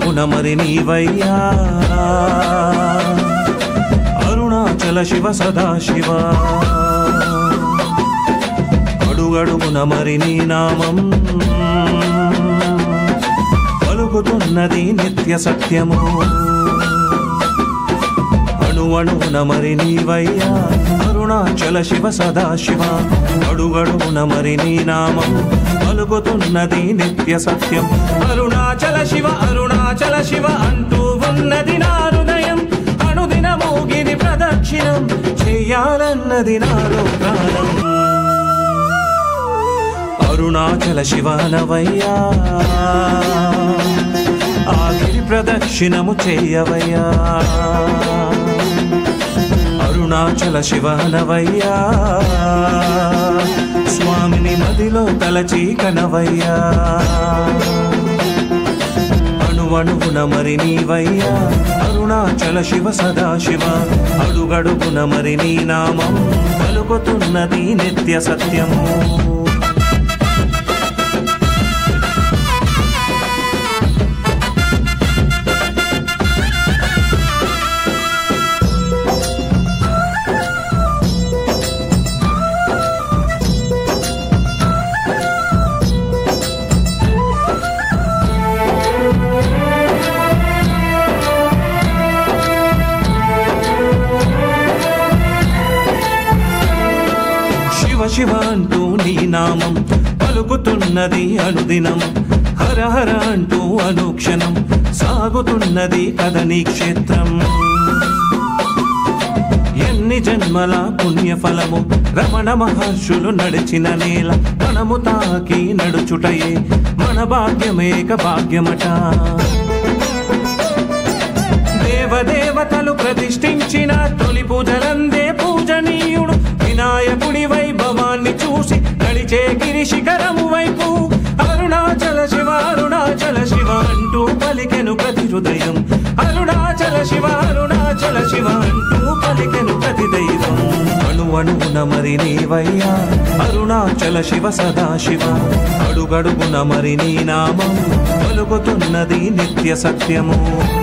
అడుగడుగున మరి నీవయ్యా అరుణాచల శివ సదాశివ అడుగడుగున మరి నీ నామం పలుకుతున్నది నిత్య సత్యము అణువణువున మరి నీవయ్యా అరుణాచల శివ సదాశివ అడుగడుగున మరి నీ నామం పలుకుతున్నది నిత్య సత్యం అరుణాచల శివ అరుణాచల శివ అంటూ ఉన్నది నా హృదయం అనుదిన మోగిని ప్రదక్షిణం చెయ్యాలన్నది నాలో ప్రాణం అరుణాచల శివనవయ్యా ఆగిరి ప్రదక్షిణము చేయవయ్యా అరుణాచల శివనవయ్యా స్వామిని మదిలో తలచి కనవయ్యా అణువణువున మరి నీవయ్యా అరుణాచల శివ సదాశివ అడుగడుగున మరి నీ నామం పలుకుతున్నది నిత్య సత్యము శివ శివ అంటూ నీ నామం పలుకుతున్నది అనుదినం హర హర అంటూ అనుక్షణం సాగుతున్నది కథ నీ క్షేత్రం ఎన్ని జన్మల పుణ్యఫలము రమణ మహర్షులు నడిచిన నేల మనము తాకి నడుచుటయే మన భాగ్యమేక భాగ్యమట దేవదేవతలు ప్రతిష్ఠించిన తొలి పూజలందే పూజనీయుడు వినాయకుడి వైభవాన్ని చూసి నడిచే గిరి శిఖరము వైపు అరుణాచల శివ అరుణాచల శివ అంటూ పలికెను ప్రతి హృదయం అరుణాచల శివ అరుణాచల శివ అంటూ పలికెను ప్రతి దైవం అణువణువున మరి నీవయ్యా అరుణాచల శివ సదాశివ అడుగడుగున మరి నీ నామం పలుకుతున్నది నిత్య సత్యము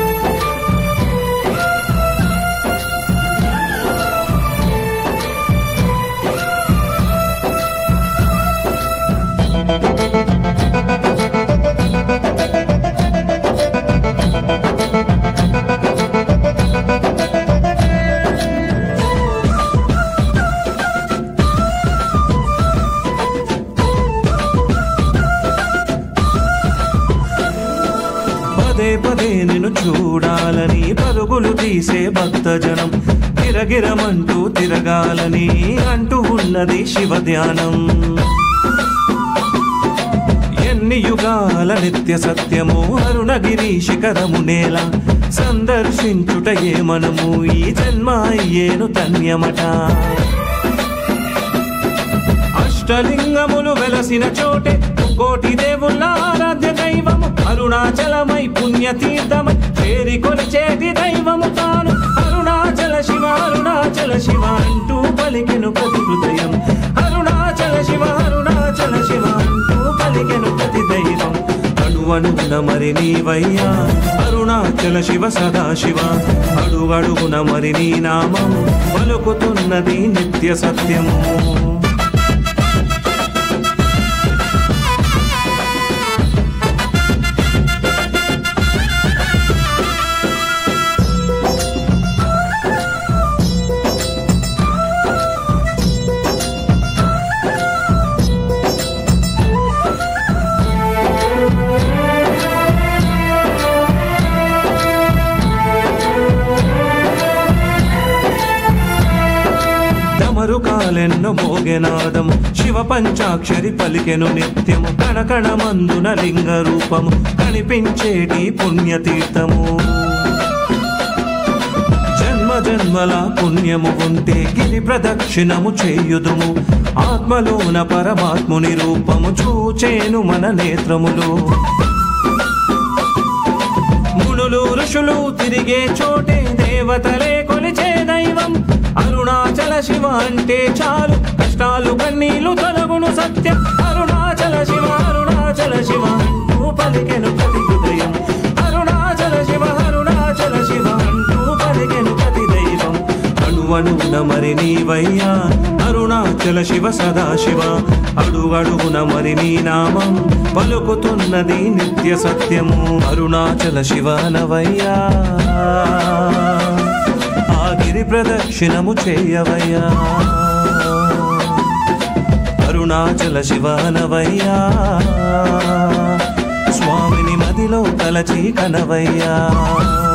పదే పదే నిన్ను చూడాలని పరుగులు తీసే భక్తజనం గిరగిరమంటూ తిరగాలని అంటూ ఉన్నది శివ ధ్యానం ఎన్ని యుగాల నిత్య సత్యము అరుణగిరి శిఖరము నేల సందర్శించుటయే మనము ఈ జన్మ అయ్యేను ధన్యమట అష్టలింగములు వెలసిన చోటే కోటి దేవుళ్ళ ఆరాధ్య దైవము అరుణాచలమై పుణ్యతీర్థమై చేరి కొలిచేటి దైవము తాను అరుణాచల శివ అరుణాచల శివ అంటూ పలికెను ప్రతి హృదయం అరుణాచల శివ అరుణాచల శివ అంటూ పలికెను ప్రతి దైవం అణువణువున మరి నీవయ్యా అరుణాచల శివ సదాశివ అడుగడుగున మరి నీ నామం పలుకుతున్నది నిత్య సత్యము డమరు కాలెన్ను మోగెనాదము శివ పంచాక్షరి పలికెను నిత్యము కణకణమందున లింగ రూపము కనిపించేటి పుణ్యతీర్థము జన్మ జన్మల పుణ్యము ఉంటే గిరి ప్రదక్షిణము చేయుదుము ఆత్మలోన పరమాత్ముని రూపము చూచేను మన నేత్రములు మునులు ఋషులు తిరిగే చోటే దేవతలే కొలిచే దైవం అరుణాచల శివ అంటే చాలు కష్టాలు కన్నీళ్లు తొలగును సత్యం అరుణాచల శివ అరుణాచల శివ అంటూ పలికెను ప్రతి హృదయం అరుణాచల అణువణువున మరి నీవయ్యా అరుణాచల శివ సదాశివ అడుగడుగున మరి నీ నామం పలుకుతున్నది నిత్య సత్యము అరుణాచల శివ నవయ్యా ఆ గిరి ప్రదక్షిణము చేయవయ్యా అరుణాచల శివనవయ్యా స్వామిని మదిలో తలచి కనవయ్యా